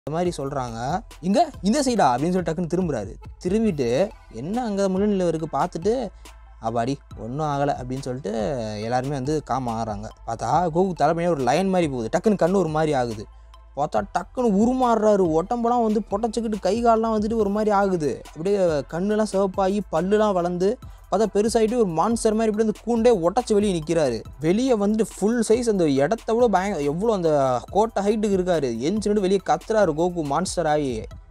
இந்த மாதிரி சொல்கிறாங்க இங்கே இந்த சைடா அப்படின்னு சொல்லி டக்குன்னு திரும்புறாரு திரும்பிட்டு என்ன அங்கே முன்னிலைவருக்கு பார்த்துட்டு அப்பாடி ஒன்றும் ஆகலை அப்படின்னு சொல்லிட்டு எல்லாருமே வந்து காம ஆகிறாங்க பார்த்தா கோகு தலைமையாக ஒரு லைன் மாதிரி போகுது டக்குன்னு கண்ணு ஒரு மாதிரி ஆகுது பார்த்தா டக்குன்னு உருமாறுறாரு உடம்பெல்லாம் வந்து பொட்டச்சிக்கிட்டு கை கால்லாம் வந்துட்டு ஒரு மாதிரி ஆகுது அப்படியே கண்ணுலாம் சிவப்பாகி பல்லுலாம் வளர்ந்து பார்த்தா பெருசாகிட்டு ஒரு மான்ஸ்டர் மாதிரி இப்படி வந்து கூண்டே ஒட்டச்சு வெளியே நிற்கிறாரு வெளியே வந்துட்டு ஃபுல் சைஸ் அந்த இடத்த விட பயங்க எவ்வளோ அந்த கோட்டை ஹைட்டுக்கு இருக்காரு எஞ்சிட்டு வெளியே கத்துறாரு கோகு மான்ஸ்டர் ஆகி